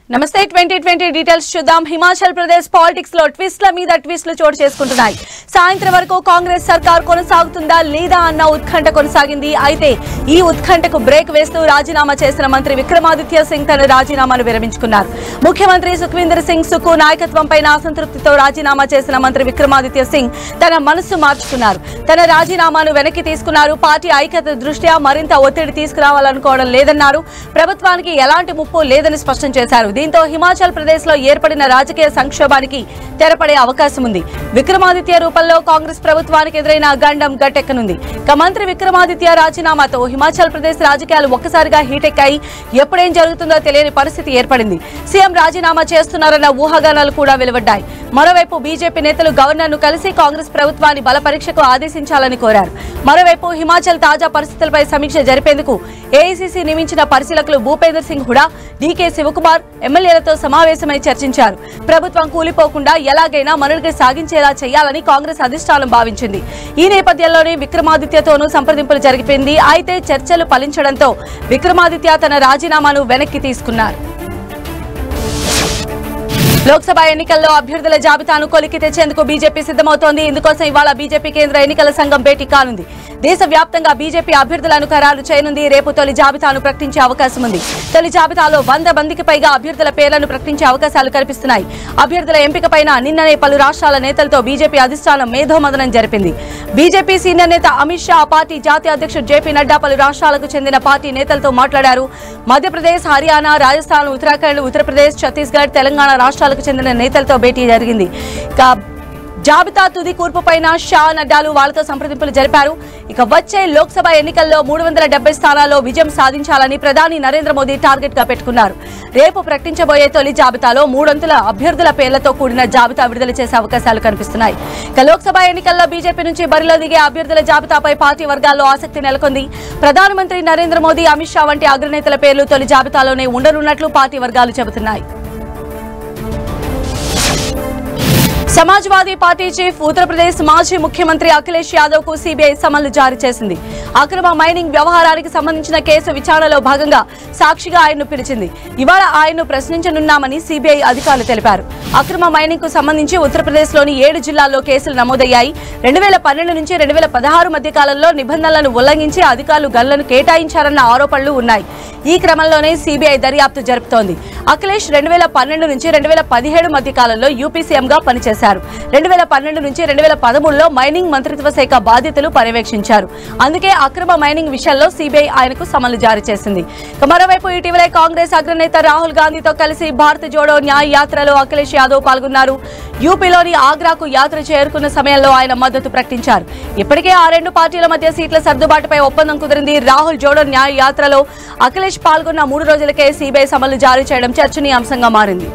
నమస్తే twenty twenty details చూద్దాం Himachal Pradesh politics లో ట్విస్ట్ల మీద ట్విస్ట్లు చోటు చేసుకుంటున్నాయి సాయంత్రం వరకు కాంగ్రెస్ సర్కార్ కొనసాగుతుందా లేదా అన్న ఉత్కంఠ కొనసాగింది అయితే ఈ ఉత్కంఠకు బ్రేక్ వేస్తూ రాజీనామా చేసిన మంత్రి విక్రమాదిత్య సింగ్ తన రాజీనామాను విరమించుకున్నారు ముఖ్యమంత్రి సుఖ్వీందర్ సింగ్ సుకు నాయకత్వంపై అసంతృప్తితో రాజీనామా చేసిన మంత్రి విక్రమాదిత్య సింగ్ తన మనస్సు మార్చుకున్నారు తన రాజీనామాను వెనక్కి తీసుకున్నారు పార్టీ ఐక్యత దృష్ట్యా మరింత ఒత్తిడి తీసుకురావాలనుకోవడం లేదన్నారు ప్రభుత్వానికి ఎలాంటి ముప్పు లేదని స్పష్టం చేశారు దీంతో హిమాచల్ ప్రదేశ్ లో ఏర్పడిన రాజకీయ సంక్షోభానికి తెరపడే అవకాశం ఉంది విక్రమాదిత్య రూపంలో కాంగ్రెస్ ప్రభుత్వానికి ఎదురైన గండం గట్టెక్కనుంది ఇక మంత్రి విక్రమాదిత్య రాజీనామాతో హిమాచల్ ప్రదేశ్ రాజకీయాలు ఒక్కసారిగా హీటెక్కాయి ఎప్పుడేం జరుగుతుందో తెలియని పరిస్థితి ఏర్పడింది సీఎం రాజీనామా చేస్తున్నారన్న ఊహాగానాలు కూడా వెలువడ్డాయి మరోవైపు బీజేపీ నేతలు గవర్నర్ ను కలిసి కాంగ్రెస్ ప్రభుత్వాన్ని బల పరీక్షకు ఆదేశించాలని కోరారు మరోవైపు హిమాచల్ తాజా పరిస్థితులపై సమీక్ష జరిపేందుకు ఏఐసీసీ నియమించిన పరిశీలకులు భూపేందర్ సింగ్ హుడా డీకే శివకుమార్ ఎమ్మెల్యేలతో సమావేశమై చర్చించారు ప్రభుత్వం కూలిపోకుండా ఎలాగైనా మనుగడ సాగించేలా చేయాలని కాంగ్రెస్ అధిష్టానం భావించింది ఈ నేపథ్యంలోనే విక్రమాదిత్యతోనూ సంప్రదింపులు జరిపింది అయితే చర్చలు ఫలించడంతో విక్రమాదిత్య తన రాజీనామాను వెనక్కి తీసుకున్నారు లోక్సభ ఎన్నికల్లో అభ్యర్థుల జాబితాను కొలికి తెచ్చేందుకు బీజేపీ సిద్దమవుతోంది ఇందుకోసం ఇవాళ బీజేపీ కేంద్ర ఎన్నికల సంఘం భేటీ కానుంది దేశవ్యాప్తంగా బీజేపీ అభ్యర్థులను ఖరారు చేయనుంది రేపు తొలి జాబితాను ప్రకటించే అవకాశం ఉంది తొలి జాబితాలో వంద మందికి పైగా అభ్యర్థుల పేర్లను ప్రకటించే అవకాశాలు కనిపిస్తున్నాయి అభ్యర్థుల ఎంపికపైన నిన్ననే పలు రాష్ట్రాల నేతలతో బీజేపీ అధిష్టానం మేధోమదనం జరిపింది బీజేపీ సీనియర్ నేత అమిత్ షా ఆ పార్టీ జాతీయ అధ్యక్షుడు జేపీ నడ్డా పలు రాష్ట్రాలకు చెందిన పార్టీ నేతలతో మాట్లాడారు మధ్యప్రదేశ్ హర్యానా రాజస్థాన్ ఉత్తరాఖండ్ ఉత్తరప్రదేశ్ ఛత్తీస్గఢ్ తెలంగాణ రాష్ట్రాలకు చెందిన నేతలతో భేటీ జరిగింది ఇక జాబితా తుది కూర్పుపైన షా నడ్డాలు వాళ్ళతో సంప్రదింపులు జరిపారు ఇక వచ్చే లోక్సభ ఎన్నికల్లో మూడు వందల డెబ్బై స్థానాల్లో విజయం సాధించాలని ప్రధాని నరేంద్ర మోదీ టార్గెట్ గా పెట్టుకున్నారు రేపు ప్రకటించబోయే తొలి జాబితాలో మూడొంతుల అభ్యర్థుల పేర్లతో కూడిన జాబితా విడుదల చేసే అవకాశాలు కనిపిస్తున్నాయి ఇక లోక్సభ ఎన్నికల్లో బీజేపీ నుంచి బరిలో దిగే అభ్యర్థుల జాబితాపై పార్టీ వర్గాల్లో ఆసక్తి నెలకొంది ప్రధానమంత్రి నరేంద్ర మోదీ అమిత్ షా వంటి అగ్రనేతల పేర్లు తొలి జాబితాలోనే ఉండనున్నట్లు పార్టీ వర్గాలు చెబుతున్నాయి సమాజ్వాదీ పార్టీ చీఫ్ ఉత్తరప్రదేశ్ మాజీ ముఖ్యమంత్రి అఖిలేష్ యాదవ్ కు సిబిఐ సమన్లు జారీ చేసింది అక్రమ మైనింగ్ వ్యవహారానికి సంబంధించిన కేసు విచారణలో భాగంగా సాక్షిగా ఆయన్ను పిలిచింది ఇవాళ ఆయన్ను ప్రశ్నించనున్నామని సిబిఐ అధికారులు తెలిపారు అక్రమ మైనింగ్ కు సంబంధించి ఉత్తరప్రదేశ్ లోని ఏడు జిల్లాల్లో కేసులు నమోదయ్యాయి రెండు వేల పన్నెండు నుంచి రెండు వేల పదహారు మధ్య కాలంలో నిబంధనలను ఉల్లంఘించి అధికారులు గన్లను కేటాయించారన్న ఆరోపణలు ఉన్నాయి ఈ క్రమంలోనే సిబిఐ దర్యాప్తు జరుపుతోంది అఖిలేష్ రెండు వేల పన్నెండు నుంచి రెండు వేల పదిహేడు మధ్య కాలంలో యూపీ సీఎంగా పనిచేశారు రెండు వేల పన్నెండు నుంచి రెండు వేల పదమూడులో మైనింగ్ మంత్రిత్వ శాఖ బాధ్యతలు పర్యవేక్షించారు అందుకే అక్రమ మైనింగ్ విషయంలో సిబిఐ ఆయనకు సమన్లు జారీ చేసింది ఇక మరోవైపు ఇటీవలే కాంగ్రెస్ అగ్రనేత రాహుల్ గాంధీతో కలిసి భారత్ జోడో న్యాయ యాత్రలో అఖిలేష్ యాదవ్ పాల్గొన్నారు యూపీలోని ఆగ్రాకు యాత్ర చేరుకున్న సమయంలో ఆయన మద్దతు ప్రకటించారు ఇప్పటికే ఆ రెండు పార్టీల మధ్య సీట్ల సర్దుబాటుపై ఒప్పందం కుదిరింది రాహుల్ జోడో న్యాయ యాత్రలో అఖిలేష్ పాల్గొన్న మూడు రోజులకే సిబిఐ సమన్లు జారీ చేయడం చర్చనీయాంశంగా మారింది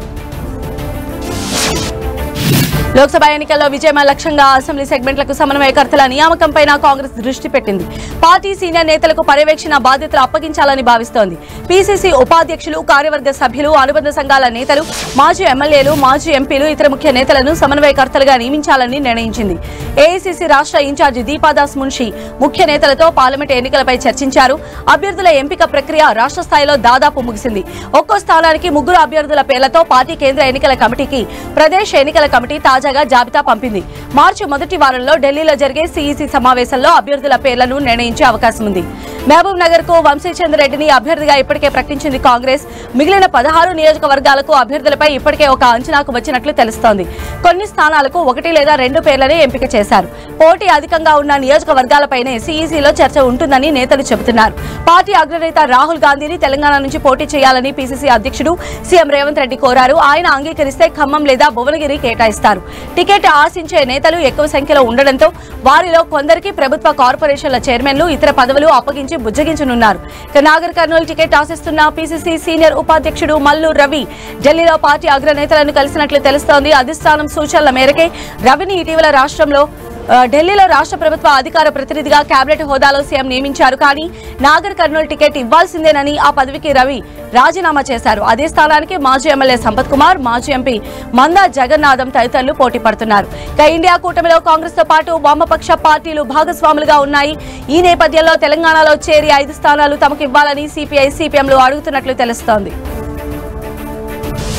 లోక్సభ ఎన్నికల్లో విజయమే లక్ష్యంగా అసెంబ్లీ సెగ్మెంట్లకు సమన్వయకర్తల నియామకంపై కాంగ్రెస్ దృష్టి పెట్టింది పార్టీ సీనియర్ నేతలకు పర్యవేక్షణ బాధ్యతలు అప్పగించాలని భావిస్తోంది పీసీసీ ఉపాధ్యక్షులు కార్యవర్గ సభ్యులు అనుబంధ సంఘాల నేతలు మాజీ ఎమ్మెల్యేలు మాజీ ఎంపీలు ఇతర ముఖ్య నేతలను సమన్వయకర్తలుగా నియమించాలని నిర్ణయించింది ఏఐసీసీ రాష్ట్ర ఇన్ఛార్జి దీపాదాస్ మున్షి ముఖ్య నేతలతో పార్లమెంట్ ఎన్నికలపై చర్చించారు అభ్యర్థుల ఎంపిక ప్రక్రియ రాష్ట్ర స్థాయిలో దాదాపు ముగిసింది ఒక్కో స్థానానికి ముగ్గురు అభ్యర్థుల పేర్లతో పార్టీ కేంద్ర ఎన్నికల కమిటీకి ప్రదేశ్ ఎన్నికల కమిటీ తాజాగా జాబితా పంపింది మార్చి మొదటి వారంలో ఢిల్లీలో జరిగే సీఈసీ సమావేశంలో అభ్యర్థుల పేర్లను నిర్ణయించే అవకాశం ఉంది మహబూబ్ నగర్ కు వంశీచంద్ర రెడ్డిని అభ్యర్థిగా ఇప్పటికే ప్రకటించింది కాంగ్రెస్ మిగిలిన పదహారు నియోజకవర్గాలకు అభ్యర్థులపై ఇప్పటికే ఒక అంచనాకు వచ్చినట్లు తెలుస్తోంది కొన్ని స్థానాలకు ఒకటి లేదా రెండు పేర్లనే ఎంపిక చేశారు పోటీ అధికంగా ఉన్న నియోజకవర్గాలపైనే సీఈసీలో చర్చ ఉంటుందని నేతలు చెబుతున్నారు పార్టీ అగ్రనేత రాహుల్ గాంధీని తెలంగాణ నుంచి పోటీ చేయాలని పీసీసీ అధ్యక్షుడు సీఎం రేవంత్ రెడ్డి కోరారు ఆయన అంగీకరిస్తే ఖమ్మం లేదా భువనగిరి కేటాయిస్తారు టికెట్ ఆశించే నేతలు ఎక్కువ సంఖ్యలో ఉండడంతో వారిలో కొందరికి ప్రభుత్వ కార్పొరేషన్ల చైర్మన్లు ఇతర పదవులు అప్పగించి బుజ్జగించనున్నారు ఇక నాగర్ కర్నూలు టికెట్ ఆశిస్తున్న పీసీసీ సీనియర్ ఉపాధ్యక్షుడు మల్లు రవి ఢిల్లీలో పార్టీ అగ్రనేతలను కలిసినట్లు తెలుస్తోంది అధిష్టానం సూచనల మేరకే రవిని ఇటీవల రాష్ట్రంలో ఆ, ఢిల్లీలో రాష్ట్ర ప్రభుత్వ అధికార ప్రతినిధిగా కేబినెట్ హోదాలో సీఎం నియమించారు కానీ నాగర్ కర్నూలు టికెట్ ఇవ్వాల్సిందేనని ఆ పదవికి రవి రాజీనామా చేశారు అదే స్థానానికి మాజీ ఎమ్మెల్యే సంపత్ కుమార్ మాజీ ఎంపీ మందా జగన్నాథం తదితరులు పోటీ పడుతున్నారు ఇక ఇండియా కూటమిలో కాంగ్రెస్ తో పాటు వామపక్ష పార్టీలు భాగస్వాములుగా ఉన్నాయి ఈ నేపథ్యంలో తెలంగాణలో చేరి ఐదు స్థానాలు తమకు ఇవ్వాలని సిపిఐ సిపిఎంలు అడుగుతున్నట్లు తెలుస్తోంది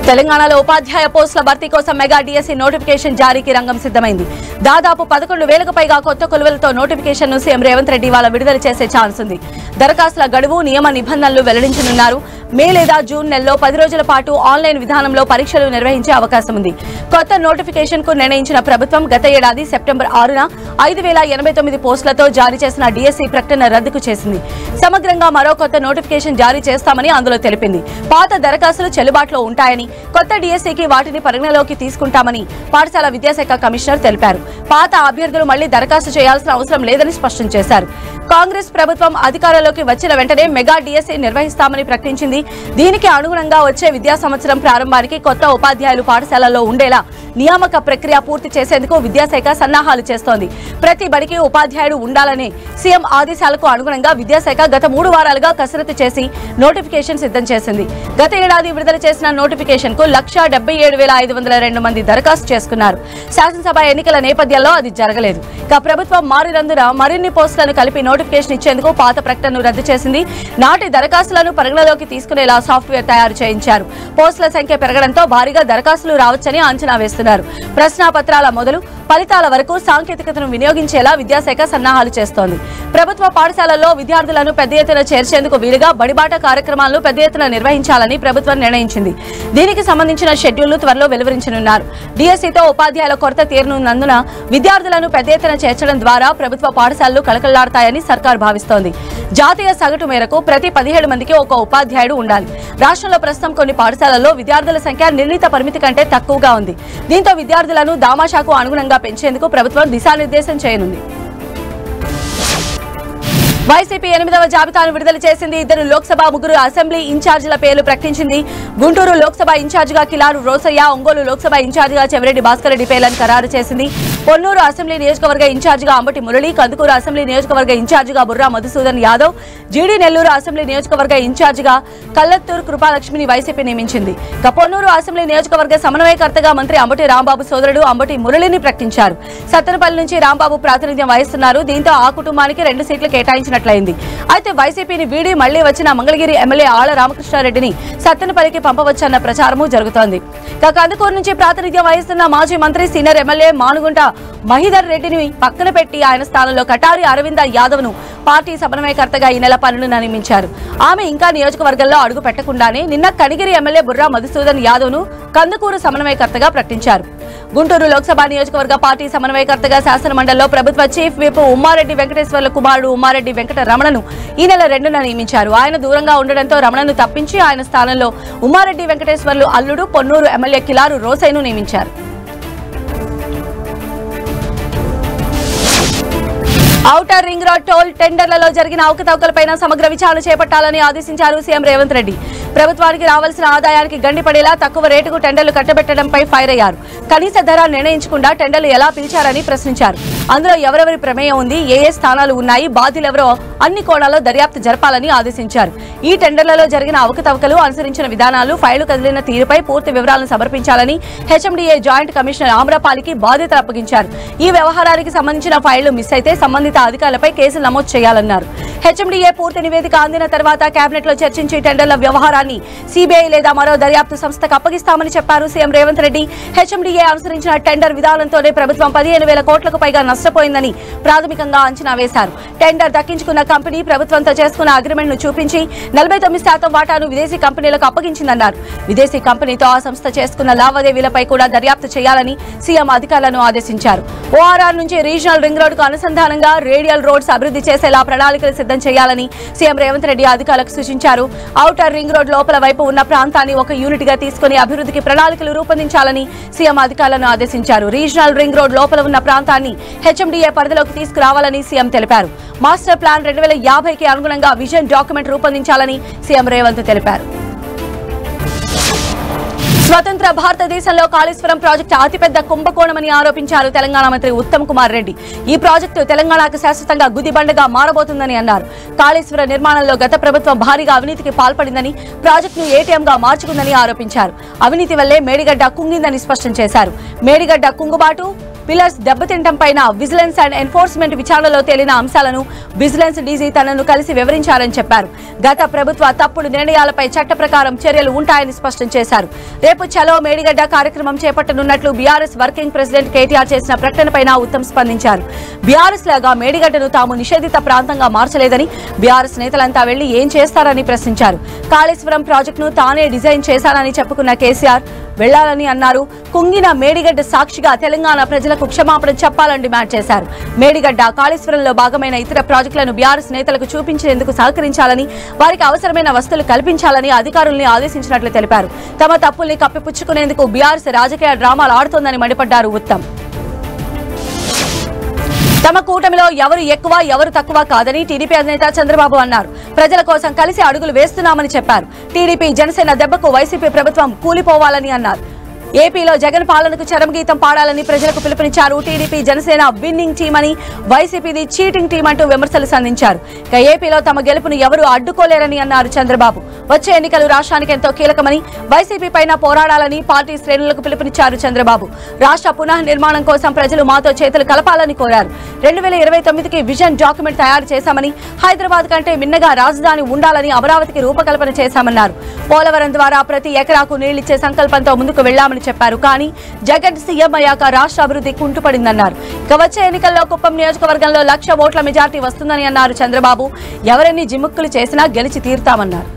తెలంగాణలో ఉపాధ్యాయ పోస్టుల భర్తీ కోసం మెగా డిఎస్సి నోటిఫికేషన్ జారీకి రంగం సిద్ధమైంది దాదాపు పదకొండు వేలకు పైగా కొత్త కొలువులతో నోటిఫికేషన్ ను సీఎం రేవంత్ రెడ్డి వాళ్ళ విడుదల చేసే ఛాన్స్ ఉంది దరఖాస్తుల గడువు నియమ నిబంధనలు వెల్లడించనున్నారు మే లేదా జూన్ నెలలో పది రోజుల పాటు ఆన్లైన్ విధానంలో పరీక్షలు నిర్వహించే అవకాశం ఉంది కొత్త నోటిఫికేషన్ కు నిర్ణయించిన ప్రభుత్వం గత ఏడాది సెప్టెంబర్ ఆరున ఐదు వేల ఎనభై తొమ్మిది పోస్టులతో జారీ చేసిన డిఎస్సి ప్రకటన రద్దుకు చేసింది సమగ్రంగా మరో కొత్త నోటిఫికేషన్ జారీ చేస్తామని అందులో తెలిపింది పాత దరఖాస్తులు చెల్లుబాటులో ఉంటాయని కొత్త డిఎస్సికి వాటిని పరిగణలోకి తీసుకుంటామని పాఠశాల విద్యాశాఖ కమిషనర్ తెలిపారు పాత అభ్యర్థులు మళ్లీ దరఖాస్తు చేయాల్సిన అవసరం లేదని స్పష్టం చేశారు కాంగ్రెస్ ప్రభుత్వం అధికారంలోకి వచ్చిన వెంటనే మెగా డిఎస్సి నిర్వహిస్తామని ప్రకటించింది దీనికి అనుగుణంగా వచ్చే విద్యా సంవత్సరం ప్రారంభానికి కొత్త ఉపాధ్యాయులు పాఠశాలల్లో ఉండేలా నియామక ప్రక్రియ పూర్తి చేసేందుకు విద్యాశాఖ సన్నాహాలు చేస్తోంది ప్రతి బడికి ఉపాధ్యాయుడు ఉండాలనే సీఎం ఆదేశాలకు అనుగుణంగా విద్యాశాఖ గత మూడు వారాలుగా కసరత్తు చేసి నోటిఫికేషన్ సిద్ధం చేసింది గత ఏడాది విడుదల చేసిన నోటిఫికేషన్ కు లక్ష డెబ్బై ఏడు వేల ఐదు వందల రెండు మంది దరఖాస్తు చేసుకున్నారు శాసనసభ ఎన్నికల నేపథ్యంలో అది జరగలేదు ఇక ప్రభుత్వం మారినందున మరిన్ని పోస్టులను కలిపి నోటిఫికేషన్ ఇచ్చేందుకు పాత ప్రకటనను రద్దు చేసింది నాటి దరఖాస్తులను పరిగణలోకి తీసుకునేలా సాఫ్ట్వేర్ తయారు చేయించారు పోస్టుల సంఖ్య పెరగడంతో భారీగా దరఖాస్తులు రావచ్చని అంచనా వేస్తున్నారు ప్రశ్నాపత్రాల మొదలు ఫలితాల వరకు సాంకేతికతను వినియోగించేలా విద్యాశాఖ సన్నాహాలు చేస్తోంది ప్రభుత్వ పాఠశాలల్లో విద్యార్థులను పెద్ద ఎత్తున చేర్చేందుకు వీలుగా బడిబాట కార్యక్రమాలను పెద్ద ఎత్తున నిర్వహించాలని ప్రభుత్వం నిర్ణయించింది దీనికి సంబంధించిన షెడ్యూల్ను త్వరలో వెలువరించనున్నారు డిఎస్సితో ఉపాధ్యాయుల కొరత తీరనున్నందున విద్యార్థులను పెద్ద ఎత్తున చేర్చడం ద్వారా ప్రభుత్వ పాఠశాలలు కళకళలాడతాయని సర్కార్ భావిస్తోంది జాతీయ సగటు మేరకు ప్రతి పదిహేడు మందికి ఒక ఉపాధ్యాయుడు ఉండాలి రాష్ట్రంలో ప్రస్తుతం కొన్ని పాఠశాలల్లో విద్యార్థుల సంఖ్య నిర్ణీత పరిమితి కంటే తక్కువగా ఉంది దీంతో విద్యార్థులను దామాషాకు అనుగుణంగా పెంచేందుకు ప్రభుత్వం దిశానిర్దేశం చేయనుంది వైసీపీ ఎనిమిదవ జాబితాను విడుదల చేసింది ఇద్దరు లోక్సభ ముగ్గురు అసెంబ్లీ ఇన్ఛార్జీల పేర్లు ప్రకటించింది గుంటూరు లోక్సభ ఇన్ఛార్జిగా కిలారు రోసయ్య ఒంగోలు లోక్సభ ఇన్ఛార్జిగా చెవిరెడ్డి భాస్కర్ రెడ్డి పేర్లను ఖరారు చేసింది పొన్నూరు అసెంబ్లీ నియోజకవర్గ ఇన్ఛార్జిగా అంబటి మురళి కందుకూరు అసెంబ్లీ నియోజకవర్గ ఇన్ఛార్జిగా బుర్రా మధుసూదన్ యాదవ్ జీడీ నెల్లూరు అసెంబ్లీ నియోజకవర్గ ఇన్ఛార్జిగా కల్లత్తూరు కృపాలక్ష్మిని వైసీపీ నియమించింది ఇక పొన్నూరు అసెంబ్లీ నియోజకవర్గ సమన్వయకర్తగా మంత్రి అంబటి రాంబాబు సోదరుడు అంబటి మురళిని ప్రకటించారు సత్తెనపల్లి నుంచి రాంబాబు ప్రాతినిధ్యం వహిస్తున్నారు దీంతో ఆ కుటుంబానికి రెండు సీట్లు కేటాయించినట్లయింది అయితే వైసీపీని వీడి మళ్లీ వచ్చిన మంగళగిరి ఎమ్మెల్యే ఆళ్ల రామకృష్ణారెడ్డిని సత్తెనపల్లికి పంపవచ్చన్న ప్రచారము జరుగుతోంది ఇక కందుకూరు నుంచి ప్రాతినిధ్యం వహిస్తున్న మాజీ మంత్రి సీనియర్ ఎమ్మెల్యే మానుగుంట మహిధర్ రెడ్డిని పక్కన పెట్టి ఆయన స్థానంలో కటారి అరవింద యాదవ్ ను పార్టీ సమన్వయకర్తగా ఈ నెల పన్నెండున నియమించారు ఆమె ఇంకా నియోజకవర్గంలో అడుగు పెట్టకుండానే నిన్న కనిగిరి ఎమ్మెల్యే బుర్రా మధుసూదన్ యాదవ్ ను కందుకూరు సమన్వయకర్తగా ప్రకటించారు గుంటూరు లోక్సభ నియోజకవర్గ పార్టీ సమన్వయకర్తగా శాసనమండలిలో ప్రభుత్వ చీఫ్ విప్ ఉమ్మారెడ్డి వెంకటేశ్వర్ల కుమారుడు ఉమ్మారెడ్డి వెంకట రమణను ఈ నెల రెండున నియమించారు ఆయన దూరంగా ఉండడంతో రమణను తప్పించి ఆయన స్థానంలో ఉమ్మారెడ్డి వెంకటేశ్వర్లు అల్లుడు పొన్నూరు ఎమ్మెల్యే కిలారు రోసైను నియమించారు ఔటర్ రింగ్ రోడ్ టోల్ టెండర్లలో జరిగిన అవకతవకలపైన సమగ్ర విచారణ చేపట్టాలని ఆదేశించారు సీఎం రేవంత్ రెడ్డి ప్రభుత్వానికి రావాల్సిన ఆదాయానికి గండిపడేలా తక్కువ రేటుకు టెండర్లు కట్టబెట్టడంపై ఫైర్ అయ్యారు కనీస ధర నిర్ణయించకుండా టెండర్లు ఎలా పిలిచారని ప్రశ్నించారు అందులో ఎవరెవరి ప్రమేయం ఉంది ఏ ఏ స్థానాలు ఉన్నాయి బాధ్యులెవరో అన్ని కోణాల్లో దర్యాప్తు జరపాలని ఆదేశించారు ఈ టెండర్లలో జరిగిన అవకతవకలు అనుసరించిన విధానాలు ఫైళ్లు కదిలిన తీరుపై పూర్తి వివరాలను సమర్పించాలని హెచ్ఎండిఏ జాయింట్ కమిషనర్ ఆమ్రపాలికి బాధ్యతలు అప్పగించారు ఈ వ్యవహారానికి సంబంధించిన ఫైళ్లు మిస్ అయితే సంబంధిత అధికారులపై కేసులు నమోదు చేయాలన్నారు హెచ్ఎండిఏ పూర్తి నివేదిక అందిన తర్వాత కేబినెట్ లో చర్చించి టెండర్ల వ్యవహారాన్ని సిబిఐ లేదా మరో దర్యాప్తు సంస్థకు అప్పగిస్తామని చెప్పారు సీఎం రేవంత్ రెడ్డి హెచ్ఎండిఏ అనుసరించిన టెండర్ విధానంతోనే ప్రభుత్వం పదిహేను వేల కోట్లకు పైగా నష్టపోయిందని ప్రాథమికంగా అంచనా వేశారు టెండర్ దక్కించుకున్న కంపెనీ ప్రభుత్వంతో చేసుకున్న అగ్రిమెంట్ ను చూపించి నలభై తొమ్మిది శాతం వాటాను విదేశీ కంపెనీలకు అప్పగించిందన్నారు విదేశీ కంపెనీతో ఆ సంస్థ చేసుకున్న లావాదేవీలపై కూడా దర్యాప్తు చేయాలని సీఎం అధికారులను ఆదేశించారు ఓఆర్ఆర్ నుంచి రీజనల్ రింగ్ రోడ్డుకు అనుసంధానంగా రేడియల్ రోడ్స్ అభివృద్ధి చేసేలా ప్రణాళికలు సిద్ధం చేయాలని సీఎం రేవంత్ రెడ్డి అధికారులకు సూచించారు ఔటర్ రింగ్ రోడ్ లోపల వైపు ఉన్న ప్రాంతాన్ని ఒక యూనిట్ గా తీసుకుని అభివృద్ధికి ప్రణాళికలు రూపొందించాలని సీఎం అధికారులను ఆదేశించారు రీజనల్ రింగ్ రోడ్ లోపల ఉన్న ప్రాంతాన్ని హెచ్ఎండిఏ పరిధిలోకి తీసుకురావాలని సీఎం తెలిపారు మాస్టర్ ప్లాన్ రెండు వేల యాభైకి అనుగుణంగా విజన్ డాక్యుమెంట్ రూపొందించాలని సీఎం రేవంత్ తెలిపారు స్వతంత్ర భారతదేశంలో కాళేశ్వరం ప్రాజెక్టు అతిపెద్ద కుంభకోణమని ఆరోపించారు తెలంగాణ మంత్రి ఉత్తమ్ కుమార్ రెడ్డి ఈ ప్రాజెక్టు తెలంగాణకు శాశ్వతంగా గుదిబండగా మారబోతుందని అన్నారు కాళేశ్వర నిర్మాణంలో గత ప్రభుత్వం భారీగా అవినీతికి పాల్పడిందని ప్రాజెక్టును ఏటీఎంగా మార్చుకుందని ఆరోపించారు అవినీతి వల్లే మేడిగడ్డ కుంగిందని స్పష్టం చేశారు మేడిగడ్డ కుంగుబాటు పిల్లర్స్ దెబ్బతింటం పైన విజిలెన్స్ అండ్ ఎన్ఫోర్స్మెంట్ విచారణలో తేలిన అంశాలను విజిలెన్స్ డీజీ తనను కలిసి వివరించారని చెప్పారు గత ప్రభుత్వ తప్పుడు నిర్ణయాలపై చట్ట ప్రకారం చర్యలు ఉంటాయని స్పష్టం చేశారు రేపు చలో మేడిగడ్డ కార్యక్రమం చేపట్టనున్నట్లు బీఆర్ఎస్ వర్కింగ్ ప్రెసిడెంట్ కేటీఆర్ చేసిన ప్రకటనపైన ఉత్తమ్ స్పందించారు బీఆర్ఎస్ లాగా మేడిగడ్డను తాము నిషేధిత ప్రాంతంగా మార్చలేదని బీఆర్ఎస్ నేతలంతా వెళ్లి ఏం చేస్తారని ప్రశ్నించారు కాళేశ్వరం ప్రాజెక్టును తానే డిజైన్ చేశానని చెప్పుకున్న కేసీఆర్ వెళ్లాలని అన్నారు కుంగిన మేడిగడ్డ సాక్షిగా తెలంగాణ ప్రజలకు క్షమాపణ చెప్పాలని డిమాండ్ చేశారు మేడిగడ్డ కాళేశ్వరంలో భాగమైన ఇతర ప్రాజెక్టులను బీఆర్ఎస్ నేతలకు చూపించేందుకు సహకరించాలని వారికి అవసరమైన వస్తువులు కల్పించాలని అధికారుల్ని ఆదేశించినట్లు తెలిపారు తమ తప్పుల్ని కప్పిపుచ్చుకునేందుకు బీఆర్ఎస్ రాజకీయ డ్రామాలు ఆడుతోందని మండిపడ్డారు ఉత్తమ్ తమ కూటమిలో ఎవరు ఎక్కువ ఎవరు తక్కువ కాదని టీడీపీ అధినేత చంద్రబాబు అన్నారు ప్రజల కోసం కలిసి అడుగులు వేస్తున్నామని చెప్పారు టీడీపీ జనసేన దెబ్బకు వైసీపీ ప్రభుత్వం కూలిపోవాలని అన్నారు ఏపీలో జగన్ పాలనకు చరమగీతం పాడాలని ప్రజలకు పిలుపునిచ్చారు టీడీపీ జనసేన విన్నింగ్ టీం అని వైసీపీది చీటింగ్ టీం అంటూ విమర్శలు సంధించారు ఇక ఏపీలో తమ గెలుపును ఎవరు అడ్డుకోలేరని అన్నారు చంద్రబాబు వచ్చే ఎన్నికలు రాష్ట్రానికి ఎంతో కీలకమని వైసీపీ పైన పోరాడాలని పార్టీ శ్రేణులకు పిలుపునిచ్చారు చంద్రబాబు రాష్ట్ర పునః నిర్మాణం కోసం ప్రజలు మాతో చేతులు కలపాలని కోరారు రెండు వేల ఇరవై తొమ్మిదికి విజన్ డాక్యుమెంట్ తయారు చేశామని హైదరాబాద్ కంటే మిన్నగా రాజధాని ఉండాలని అమరావతికి రూపకల్పన చేశామన్నారు పోలవరం ద్వారా ప్రతి ఎకరాకు నీళ్లిచ్చే సంకల్పంతో ముందుకు వెళ్లామని చెప్పారు కానీ జగన్ సీఎం అయ్యాక రాష్ట్ర అభివృద్ధి కుంటుపడిందన్నారు ఇక వచ్చే ఎన్నికల్లో కుప్పం నియోజకవర్గంలో లక్ష ఓట్ల మెజార్టీ వస్తుందని అన్నారు చంద్రబాబు ఎవరెన్ని జిమ్ముక్కులు చేసినా గెలిచి తీరుతామన్నారు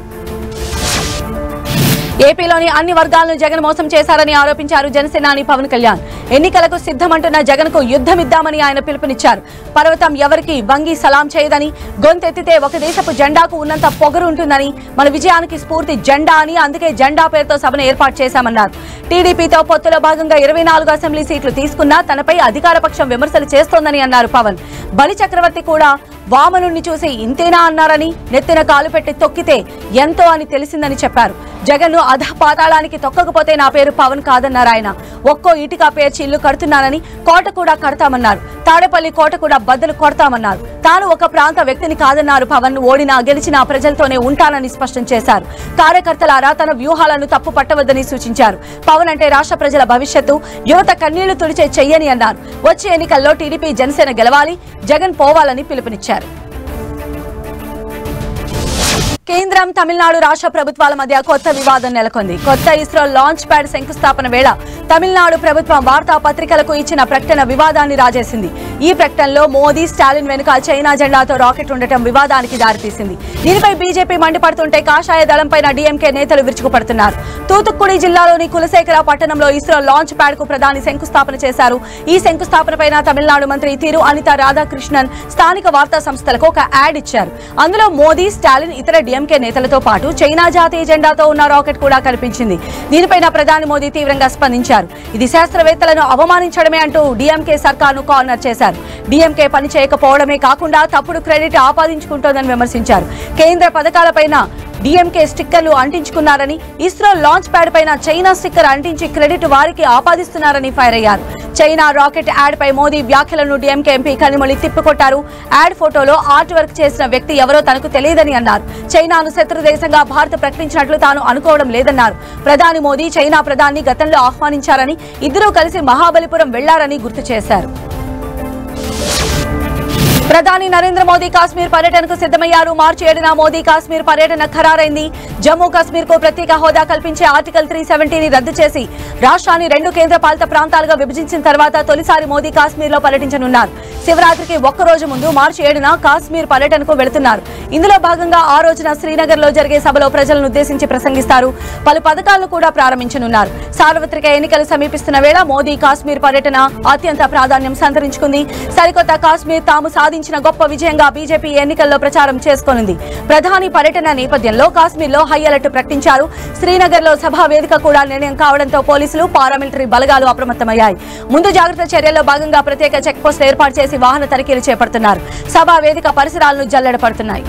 ఏపీలోని అన్ని వర్గాలను జగన్ మోసం చేశారని ఆరోపించారు జనసేనాని పవన్ కళ్యాణ్ ఎన్నికలకు సిద్ధమంటున్న జగన్ కు యుద్ధమిద్దామని ఆయన పిలుపునిచ్చారు పర్వతం ఎవరికి వంగి సలాం చేయదని గొంతెత్తితే ఒక దేశపు జెండాకు ఉన్నంత పొగరు ఉంటుందని మన విజయానికి స్ఫూర్తి జెండా అని అందుకే జెండా పేరుతో సభను ఏర్పాటు చేశామన్నారు టీడీపీతో పొత్తులో భాగంగా ఇరవై నాలుగు అసెంబ్లీ సీట్లు తీసుకున్నా తనపై అధికార పక్షం విమర్శలు చేస్తోందని అన్నారు పవన్ బలి చక్రవర్తి కూడా వామనుణ్ణి చూసి ఇంతేనా అన్నారని నెత్తిన కాలు పెట్టి తొక్కితే ఎంతో అని తెలిసిందని చెప్పారు జగన్ ను అధ పాతాళానికి తొక్కకపోతే నా పేరు పవన్ కాదన్నారు ఆయన ఒక్కో ఇటుక పేర్చి ఇల్లు కడుతున్నానని కోట కూడా కడతామన్నారు తాడేపల్లి కోట కూడా బద్దలు కొడతామన్నారు తాను ఒక ప్రాంత వ్యక్తిని కాదన్నారు పవన్ ఓడినా గెలిచినా ప్రజలతోనే ఉంటానని స్పష్టం చేశారు కార్యకర్తలారా తన వ్యూహాలను తప్పు పట్టవద్దని సూచించారు పవన్ అంటే రాష్ట్ర ప్రజల భవిష్యత్తు యువత కన్నీళ్లు తుడిచే చెయ్యని అన్నారు వచ్చే ఎన్నికల్లో టీడీపీ జనసేన గెలవాలి జగన్ పోవాలని పిలుపునిచ్చారు కేంద్రం తమిళనాడు రాష్ట్ర ప్రభుత్వాల మధ్య కొత్త వివాదం నెలకొంది కొత్త ఇస్రో లాంచ్ ప్యాడ్ శంకుస్థాపన వేళ తమిళనాడు ప్రభుత్వం వార్తా పత్రికలకు ఇచ్చిన ప్రకటన వివాదాన్ని రాజేసింది ఈ ప్రకటనలో మోదీ స్టాలిన్ వెనుక చైనా జెండాతో రాకెట్ ఉండటం వివాదానికి దారితీసింది దీనిపై బీజేపీ మండిపడుతుంటే కాషాయ దళంపైన డీఎంకే నేతలు విరుచుకుపడుతున్నారు తూతుక్కుడి జిల్లాలోని కులశేఖర పట్టణంలో ఇస్రో లాంచ్ ప్యాడ్ కు ప్రధాని శంకుస్థాపన చేశారు ఈ శంకుస్థాపనపైన తమిళనాడు మంత్రి తిరు అనిత రాధాకృష్ణన్ స్థానిక వార్తా సంస్థలకు ఒక యాడ్ ఇచ్చారు అందులో మోదీ స్టాలిన్ ఇతర డీఎంకే నేతలతో పాటు చైనా జాతీయ జెండాతో ఉన్న రాకెట్ కూడా కనిపించింది దీనిపైన ప్రధాని మోదీ తీవ్రంగా స్పందించారు ఇది శాస్త్రవేత్తలను అవమానించడమే అంటూ డీఎంకే సర్కార్ను కార్నర్ చేశారు డీఎంకే పని చేయకపోవడమే కాకుండా తప్పుడు క్రెడిట్ ఆపాదించుకుంటోందని విమర్శించారు కేంద్ర పథకాలపైన డీఎంకే స్టిక్కర్లు అంటించుకున్నారని ఇస్రో లాంచ్ ప్యాడ్ పైన చైనా స్టిక్కర్ అంటించి క్రెడిట్ వారికి ఆపాదిస్తున్నారని ఫైర్ అయ్యారు చైనా రాకెట్ యాడ్ పై మోదీ వ్యాఖ్యలను డీఎంకే ఎంపీ కనిమొళి తిప్పికొట్టారు యాడ్ ఫోటోలో ఆర్ట్ వర్క్ చేసిన వ్యక్తి ఎవరో తనకు తెలియదని అన్నారు చైనాను శత్రు దేశంగా భారత్ ప్రకటించినట్లు తాను అనుకోవడం లేదన్నారు ప్రధాని మోదీ చైనా ప్రధాని గతంలో ఆహ్వానించారని ఇద్దరూ కలిసి మహాబలిపురం వెళ్లారని గుర్తు చేశారు ప్రధాని నరేంద్ర మోదీ కాశ్మీర్ పర్యటనకు సిద్ధమయ్యారు మార్చి ఏడున మోదీ కాశ్మీర్ పర్యటన ఖరారైంది జమ్మూ కాశ్మీర్ కు ప్రత్యేక హోదా కల్పించే ఆర్టికల్ త్రీ సెవెంటీని రద్దు చేసి రాష్ట్రాన్ని రెండు కేంద్ర పాలిత ప్రాంతాలుగా విభజించిన తర్వాత తొలిసారి మోదీ కాశ్మీర్ లో పర్యటించనున్నారు శివరాత్రికి ఒక్క రోజు ముందు మార్చి ఏడున కాశ్మీర్ పర్యటనకు వెళుతున్నారు ఇందులో భాగంగా ఆ రోజున శ్రీనగర్ లో జరిగే సభలో ప్రజలను ఉద్దేశించి ప్రసంగిస్తారు పలు పథకాలను కూడా ప్రారంభించనున్నారు సార్వత్రిక ఎన్నికలు సమీపిస్తున్న వేళ మోదీ కాశ్మీర్ పర్యటన అత్యంత ప్రాధాన్యం సంతరించుకుంది సరికొత్త కాశ్మీర్ తాము సాధించిన గొప్ప విజయంగా బీజేపీ ఎన్నికల్లో ప్రచారం చేసుకోనుంది ప్రధాని పర్యటన నేపథ్యంలో కాశ్మీర్ లో హై అలర్ట్ ప్రకటించారు శ్రీనగర్ లో సభా వేదిక కూడా నిర్ణయం కావడంతో పోలీసులు పారామిలిటరీ బలగాలు అప్రమత్తమయ్యాయి ముందు జాగ్రత్త చర్యల్లో భాగంగా ప్రత్యేక చెక్ పోస్టులు ఏర్పాటు చేసి వాహన తనిఖీలు చేపడుతున్నారు సభా వేదిక పరిసరాలను జల్లెడపడుతున్నాయి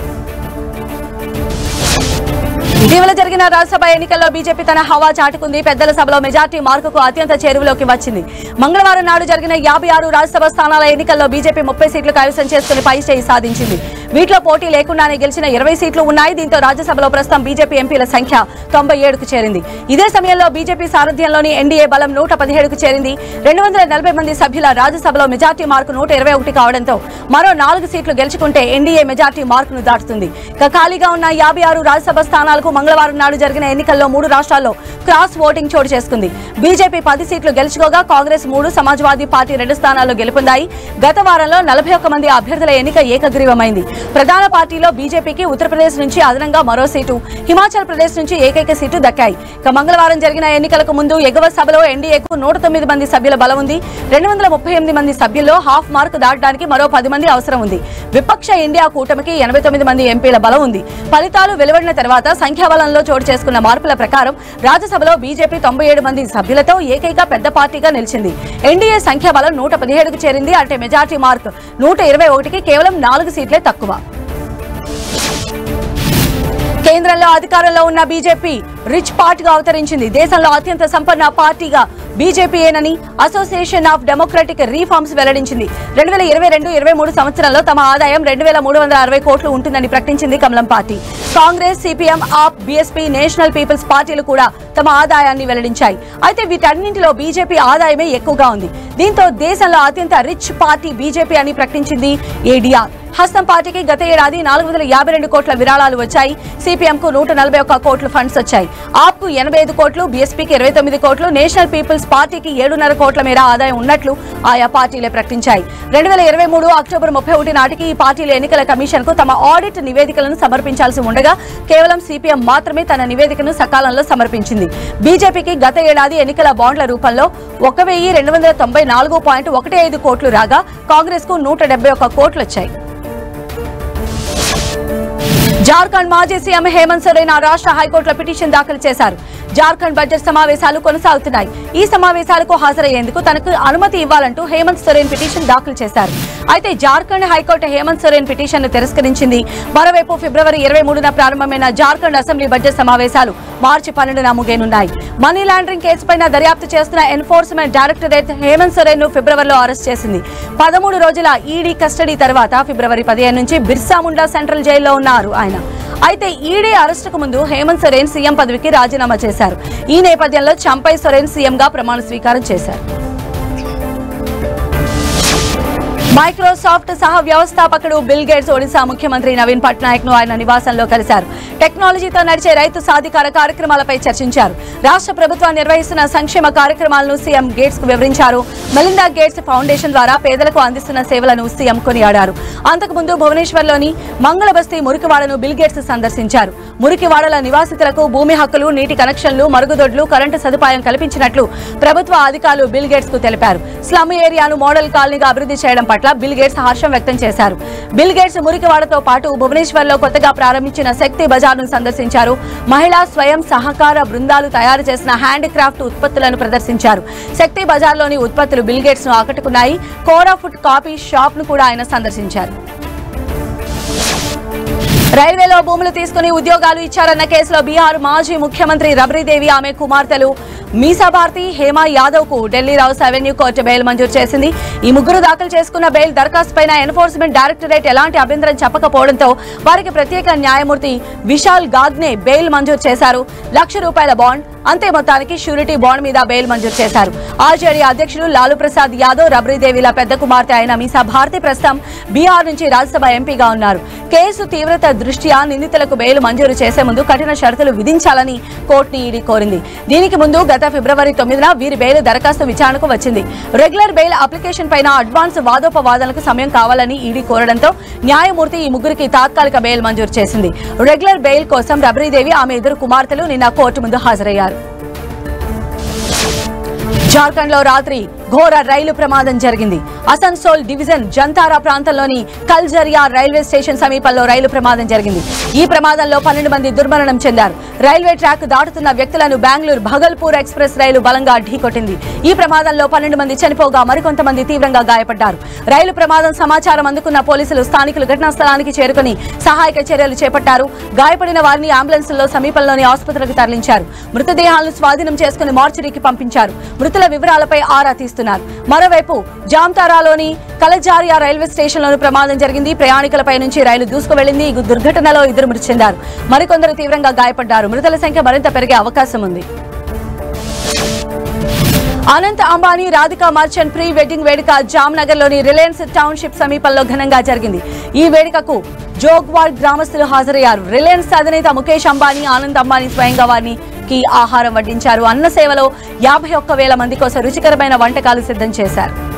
ఇటీవల జరిగిన రాజ్యసభ ఎన్నికల్లో బీజేపీ తన హవా చాటుకుంది పెద్దల సభలో మెజార్టీ మార్కుకు అత్యంత చేరువలోకి వచ్చింది మంగళవారం నాడు జరిగిన యాభై ఆరు రాజ్యసభ స్థానాల ఎన్నికల్లో బీజేపీ ముప్పై సీట్లు కైవసం చేసుకుని పై చేయి సాధించింది వీటిలో పోటీ లేకుండానే గెలిచిన ఇరవై సీట్లు ఉన్నాయి దీంతో రాజ్యసభలో ప్రస్తుతం బీజేపీ ఎంపీల సంఖ్య తొంభై ఏడుకు చేరింది ఇదే సమయంలో బీజేపీ సారథ్యంలోని ఎన్డీఏ బలం నూట పదిహేడుకు చేరింది రెండు వందల నలభై మంది సభ్యుల రాజ్యసభలో మెజార్టీ మార్కు నూట ఇరవై ఒకటి కావడంతో మరో నాలుగు సీట్లు గెలుచుకుంటే ఎన్డీఏ మెజార్టీ మార్కును దాటుతుంది ఇక ఖాళీగా ఉన్న యాభై ఆరు రాజ్యసభ స్థానాలకు మంగళవారం నాడు జరిగిన ఎన్నికల్లో మూడు రాష్ట్రాల్లో క్రాస్ ఓటింగ్ చోటు చేసుకుంది బీజేపీ పది సీట్లు గెలుచుకోగా కాంగ్రెస్ మూడు సమాజ్వాదీ పార్టీ రెండు స్థానాల్లో గెలుపొందాయి గత వారంలో నలభై ఒక్క మంది అభ్యర్థుల ఎన్నిక ఏకగ్రీవమైంది ప్రధాన పార్టీలో బీజేపీకి ఉత్తరప్రదేశ్ నుంచి అదనంగా మరో సీటు హిమాచల్ ప్రదేశ్ నుంచి ఏకైక సీటు దక్కాయి ఇక మంగళవారం జరిగిన ఎన్నికలకు ముందు ఎగువ సభలో ఎన్డీఏకు నూట తొమ్మిది మంది సభ్యుల బలం ఉంది రెండు వందల ముప్పై ఎనిమిది మంది సభ్యుల్లో హాఫ్ మార్క్ దాటడానికి మరో పది మంది అవసరం ఉంది విపక్ష ఇండియా కూటమికి ఎనభై తొమ్మిది మంది ఎంపీల బలం ఉంది ఫలితాలు వెలువడిన తర్వాత సంఖ్యాబలంలో చోటు చేసుకున్న మార్పుల ప్రకారం రాజ్యసభలో బీజేపీ తొంభై ఏడు మంది సభ్యులతో ఏకైక పెద్ద పార్టీగా నిలిచింది ఎన్డీఏ సంఖ్యాబలం నూట పదిహేడుకు చేరింది అంటే మెజార్టీ మార్క్ నూట ఇరవై ఒకటికి కేవలం నాలుగు సీట్లే తక్కువ కేంద్రంలో అధికారంలో ఉన్న బీజేపీ రిచ్ పార్టీగా అవతరించింది దేశంలో అత్యంత సంపన్న పార్టీగా బీజేపీయేనని అసోసియేషన్ ఆఫ్ డెమోక్రటిక్ రీఫార్మ్స్ వెల్లడించింది రెండు వేల ఇరవై రెండు ఇరవై మూడు సంవత్సరంలో తమ ఆదాయం రెండు వేల మూడు వందల అరవై కోట్లు ఉంటుందని ప్రకటించింది కమలం పార్టీ కాంగ్రెస్ సిపిఎం ఆప్ బీఎస్పీ నేషనల్ పీపుల్స్ పార్టీలు కూడా తమ ఆదాయాన్ని వెల్లడించాయి అయితే వీటన్నింటిలో బీజేపీ ఆదాయమే ఎక్కువగా ఉంది దీంతో దేశంలో అత్యంత రిచ్ పార్టీ బీజేపీ అని ప్రకటించింది ఏడీఆర్ హస్తం పార్టీకి గత ఏడాది నాలుగు వందల యాభై రెండు కోట్ల విరాళాలు వచ్చాయి సిపిఎం కు నూట నలభై ఒక్క కోట్ల ఫండ్స్ వచ్చాయి ఆప్ కు ఎనభై ఐదు కోట్లు బీఎస్పీకి ఇరవై తొమ్మిది కోట్లు నేషనల్ పీపుల్స్ పార్టీకి ఏడున్నర కోట్ల మేర ఆదాయం ఉన్నట్లు ఆయా పార్టీలే ప్రకటించాయి రెండు వేల ఇరవై మూడు అక్టోబర్ ముప్పై ఒకటి నాటికి ఈ పార్టీల ఎన్నికల కమిషన్ కు తమ ఆడిట్ నివేదికలను సమర్పించాల్సి ఉండగా కేవలం సిపిఎం మాత్రమే తన నివేదికను సకాలంలో సమర్పించింది బీజేపీకి గత ఏడాది ఎన్నికల బాండ్ల రూపంలో ఒక వెయ్యి రెండు వందల తొంభై నాలుగు పాయింట్ ఒకటి ఐదు కోట్లు రాగా కాంగ్రెస్ కు నూట డెబ్బై ఒక్క కోట్లు వచ్చాయి జార్ఖండ్ మాజీ సీఎం హేమంత్ సోరెన్ ఆ రాష్ట్ర హైకోర్టులో పిటిషన్ దాఖలు చేశారు జార్ఖండ్ బడ్జెట్ సమావేశాలు కొనసాగుతున్నాయి ఈ సమావేశాలకు హాజరయ్యేందుకు తనకు అనుమతి ఇవ్వాలంటూ హేమంత్ సోరెన్ పిటిషన్ దాఖలు చేశారు అయితే జార్ఖండ్ హైకోర్టు హేమంత్ సోరెన్ పిటిషన్ ను తిరస్కరించింది మరోవైపు ఫిబ్రవరి ఇరవై మూడున ప్రారంభమైన జార్ఖండ్ అసెంబ్లీ బడ్జెట్ సమావేశాలు మార్చి పన్నెండున ముగియనున్నాయి మనీ లాండరింగ్ కేసుపైన దర్యాప్తు చేస్తున్న ఎన్ఫోర్స్మెంట్ డైరెక్టరేట్ హేమంత్ సోరెన్ ను ఫిబ్రవరిలో అరెస్ట్ చేసింది పదమూడు రోజుల ఈడీ కస్టడీ తర్వాత ఫిబ్రవరి పదిహేను నుంచి బిర్సా ముండా సెంట్రల్ జైల్లో ఉన్నారు ఆయన అయితే ఈడీ అరెస్టుకు ముందు హేమంత్ సోరెన్ సీఎం పదవికి రాజీనామా చేశారు ఈ నేపథ్యంలో చంపై సోరెన్ సీఎంగా ప్రమాణ స్వీకారం చేశారు మైక్రోసాఫ్ట్ సహ వ్యవస్థాపకుడు బిల్ గేట్స్ ఒడిశా ముఖ్యమంత్రి నవీన్ పట్నాయక్ ను ఆయన నివాసంలో కలిశారు టెక్నాలజీతో నడిచే రైతు సాధికార కార్యక్రమాలపై చర్చించారు రాష్ట్ర ప్రభుత్వం నిర్వహిస్తున్న సంక్షేమ కార్యక్రమాలను సీఎం గేట్స్ కు వివరించారు మెలిండా గేట్స్ ఫౌండేషన్ ద్వారా పేదలకు అందిస్తున్న సేవలను సీఎం కొనియాడారు అంతకుముందు భువనేశ్వర్లోని మంగళబస్తీ మురికివాడను బిల్ గేట్స్ సందర్శించారు మురికివాడల నివాసితులకు భూమి హక్కులు నీటి కనెక్షన్లు మరుగుదొడ్లు కరెంటు సదుపాయం కల్పించినట్లు ప్రభుత్వ అధికారులు బిల్ గేట్స్ కు తెలిపారు స్లమ్ ఏరియాను మోడల్ కాలనీగా అభివృద్ధి చేయడం పట్ల బిల్ గేట్స్ హర్షం వ్యక్తం చేశారు బిల్ గేట్స్ మురికివాడతో పాటు భువనేశ్వర్లో కొత్తగా ప్రారంభించిన శక్తి బజార్ను సందర్శించారు మహిళా స్వయం సహకార బృందాలు తయారు చేసిన హ్యాండ్ క్రాఫ్ట్ ఉత్పత్తులను ప్రదర్శించారు శక్తి బజార్లోని ఉత్పత్తులు బిల్ గేట్స్ ను ఆకట్టుకున్నాయి కోరా ఫుడ్ కాఫీ షాప్ ను కూడా ఆయన సందర్శించారు రైల్వేలో భూములు తీసుకుని ఉద్యోగాలు ఇచ్చారన్న కేసులో బీహార్ మాజీ ముఖ్యమంత్రి రబ్రీదేవి ఆమె కుమార్తెలు మీసా భారతి హేమా యాదవ్ కు Delhi Rouse Avenue court bail మంజూరు చేసింది ఈ ముగ్గురు దాఖలు చేసుకున్న బెయిల్ దరఖాస్తు పైన ఎన్ఫోర్స్మెంట్ డైరెక్టరేట్ ఎలాంటి అభ్యంతరం చెప్పకపోవడంతో వారికి ప్రత్యేక న్యాయమూర్తి విశాల్ గాగ్నే బెయిల్ మంజూరు చేశారు లక్ష రూపాయల బాండ్ అంతే మొత్తానికి షూరిటీ బాండ్ మీద బెయిల్ మంజూరు చేశారు ఆర్జేడీ అధ్యక్షులు లాలూ ప్రసాద్ యాదవ్ రబ్రీదేవిల పెద్ద కుమార్తె అయిన మీసా భారతి ప్రస్తుతం బీహార్ నుంచి రాజ్యసభ ఎంపీగా ఉన్నారు కేసు తీవ్రత దృష్ట్యా నిందితులకు బెయిల్ మంజూరు చేసే ముందు కఠిన షరతులు విధించాలని కోర్టుని ఈడీ కోరింది దీనికి ముందు గత ఫిబ్రవరి తొమ్మిదిన వీరి బెయిల్ దరఖాస్తు విచారణకు వచ్చింది రెగ్యులర్ బెయిల్ అప్లికేషన్ పైన అడ్వాన్స్ వాదోపవాదనలకు సమయం కావాలని ఈడీ కోరడంతో న్యాయమూర్తి ఈ ముగ్గురికి తాత్కాలిక బెయిల్ మంజూరు చేసింది రెగ్యులర్ బెయిల్ కోసం రబ్రీదేవి ఆమె ఇద్దరు కుమార్తెలు నిన్న కోర్టు ముందు హాజరయ్యారు జార్ఖండ్ లో రాత్రి ఘోర రైలు ప్రమాదం జరిగింది అసన్సోల్ డివిజన్ జంతారా ప్రాంతంలోని కల్జరియా రైల్వే స్టేషన్ సమీపంలో రైలు ప్రమాదం జరిగింది ఈ ప్రమాదంలో పన్నెండు మంది దుర్మరణం చెందారు రైల్వే ట్రాక్ దాటుతున్న వ్యక్తులను బెంగళూరు భగల్పూర్ ఎక్స్ప్రెస్ రైలు బలంగా ఢీకొట్టింది ఈ ప్రమాదంలో పన్నెండు మంది చనిపోగా మరికొంతమంది తీవ్రంగా గాయపడ్డారు రైలు ప్రమాదం సమాచారం అందుకున్న పోలీసులు స్థానికులు ఘటనా స్థలానికి చేరుకుని సహాయక చర్యలు చేపట్టారు గాయపడిన వారిని అంబులెన్స్లో సమీపంలోని ఆసుపత్రికి తరలించారు మృతదేహాలను స్వాధీనం చేసుకుని మార్చరీకి పంపించారు మృతుల వివరాలపై ఆరా తీస్తున్నారు భావిస్తున్నారు మరోవైపు జామ్తారాలోని కలజారియా రైల్వే స్టేషన్లోని ప్రమాదం జరిగింది ప్రయాణికులపై నుంచి రైలు దూసుకు వెళ్లింది ఈ దుర్ఘటనలో ఇద్దరు మృతి చెందారు మరికొందరు తీవ్రంగా గాయపడ్డారు మృతుల సంఖ్య మరింత పెరిగే అవకాశం ఉంది అనంత్ అంబానీ రాధికా మర్చెంట్ ప్రీ వెడ్డింగ్ వేడుక జామ్నగర్ లోని రిలయన్స్ టౌన్షిప్ సమీపంలో ఘనంగా జరిగింది ఈ వేడుకకు జోగ్వాడ్ గ్రామస్తులు హాజరయ్యారు రిలయన్స్ అధినేత ముఖేష్ అంబానీ ఆనంద్ అంబానీ స్వయంగా వారికి ఆహారం వడ్డించారు అన్న సేవలో యాభై ఒక్క వేల మంది కోసం రుచికరమైన వంటకాలు సిద్ధం చేశారు